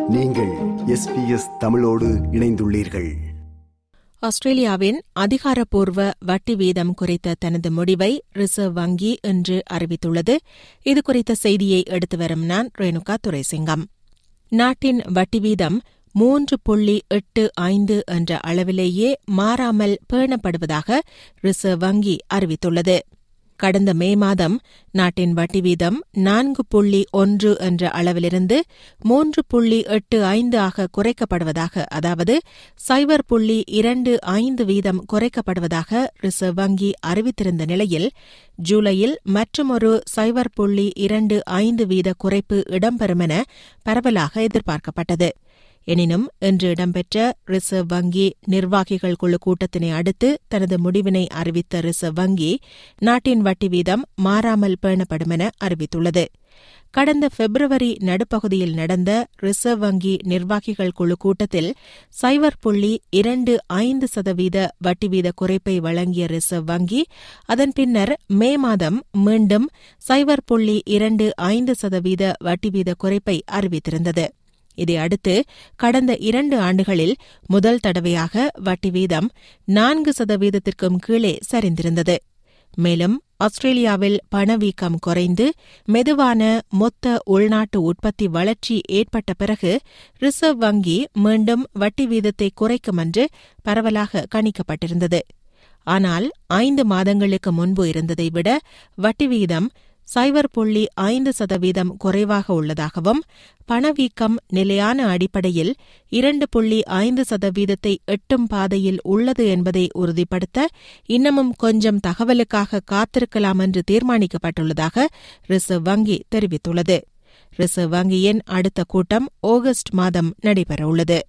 நீங்கள் எஸ்பிஎஸ் தமிழோடு இணைந்துள்ளீர்கள் ஆஸ்திரேலியாவின் அதிகாரப்பூர்வ வட்டி வீதம் குறித்த தனது முடிவை ரிசர்வ் வங்கி இன்று அறிவித்துள்ளது இதுகுறித்த செய்தியை எடுத்து வரும் நான் ரேணுகா துரைசிங்கம் நாட்டின் வட்டி வீதம் மூன்று புள்ளி எட்டு ஐந்து என்ற அளவிலேயே மாறாமல் பேணப்படுவதாக ரிசர்வ் வங்கி அறிவித்துள்ளது கடந்த மே மாதம் நாட்டின் வட்டி வீதம் நான்கு புள்ளி ஒன்று என்ற அளவிலிருந்து மூன்று புள்ளி எட்டு ஐந்து ஆக குறைக்கப்படுவதாக அதாவது சைபர் புள்ளி இரண்டு ஐந்து வீதம் குறைக்கப்படுவதாக ரிசர்வ் வங்கி அறிவித்திருந்த நிலையில் ஜூலையில் மற்றுமொரு சைபர் புள்ளி இரண்டு ஐந்து வீத குறைப்பு இடம்பெறும் என பரவலாக எதிர்பார்க்கப்பட்டது எனினும் இன்று இடம்பெற்ற ரிசர்வ் வங்கி நிர்வாகிகள் குழு கூட்டத்தினை அடுத்து தனது முடிவினை அறிவித்த ரிசர்வ் வங்கி நாட்டின் வட்டி வீதம் மாறாமல் பேணப்படும் என அறிவித்துள்ளது கடந்த பிப்ரவரி நடுப்பகுதியில் நடந்த ரிசர்வ் வங்கி நிர்வாகிகள் குழு கூட்டத்தில் சைபர் புள்ளி இரண்டு ஐந்து சதவீத வட்டி வீத குறைப்பை வழங்கிய ரிசர்வ் வங்கி அதன் பின்னர் மே மாதம் மீண்டும் சைபர் புள்ளி இரண்டு ஐந்து சதவீத வட்டி வீத குறைப்பை அறிவித்திருந்தது இதையடுத்து கடந்த இரண்டு ஆண்டுகளில் முதல் தடவையாக வட்டி வீதம் நான்கு சதவீதத்திற்கும் கீழே சரிந்திருந்தது மேலும் ஆஸ்திரேலியாவில் பணவீக்கம் குறைந்து மெதுவான மொத்த உள்நாட்டு உற்பத்தி வளர்ச்சி ஏற்பட்ட பிறகு ரிசர்வ் வங்கி மீண்டும் வட்டி வீதத்தை குறைக்கும் என்று பரவலாக கணிக்கப்பட்டிருந்தது ஆனால் ஐந்து மாதங்களுக்கு முன்பு இருந்ததை விட வட்டி வீதம் சைபர் புள்ளி ஐந்து சதவீதம் குறைவாக உள்ளதாகவும் பணவீக்கம் நிலையான அடிப்படையில் இரண்டு புள்ளி ஐந்து சதவீதத்தை எட்டும் பாதையில் உள்ளது என்பதை உறுதிப்படுத்த இன்னமும் கொஞ்சம் தகவலுக்காக காத்திருக்கலாம் என்று தீர்மானிக்கப்பட்டுள்ளதாக ரிசர்வ் வங்கி தெரிவித்துள்ளது ரிசர்வ் வங்கியின் அடுத்த கூட்டம் ஆகஸ்ட் மாதம் நடைபெறவுள்ளது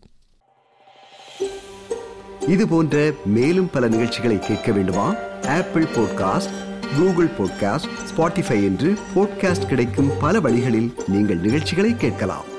இது போன்ற மேலும் பல நிகழ்ச்சிகளை கேட்க வேண்டுமா Apple podcast Google podcast Spotify என்று பாட்காஸ்ட் கிடைக்கும் பல வழிகளில் நீங்கள் நிகழ்ச்சிகளை கேட்கலாம்